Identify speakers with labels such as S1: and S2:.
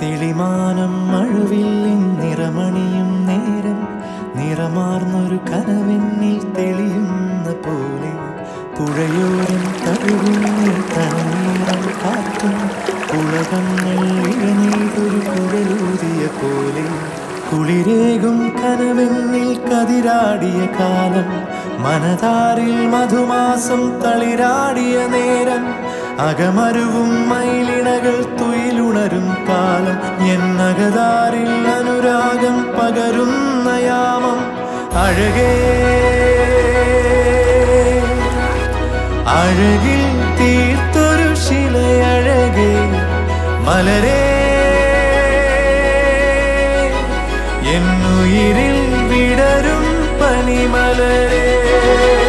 S1: തെളിമാനം മഴവില്ലിൻ നിറമണിയും നേരം നിറമാർന്നൊരു കനവെന്നിൽ തെളിയുന്ന പോലെ പുഴയോരം തഴുകുന്നി തണനീറം കാറ്റും പുളകങ്ങൾ ഇഴനീതൊരു കുഴലൂതിയ പോലെ കുളിരേകും കനവെന്നിൽ കതിരാടിയ കാലം മനതാരിൽ മധുമാസം തളിരാടിയ നേരം അകമരുവും മയിലിണകൾ തുയിലുണരും കാലം എന്നകതാരിൽ അനുരാഗം പകരുന്ന യാമം അഴകേ അഴകിൽ തീർത്തൊരു ശിലയഴകേ മലരേ എന്നുയിരിൽ വിടരും പനിമലരേ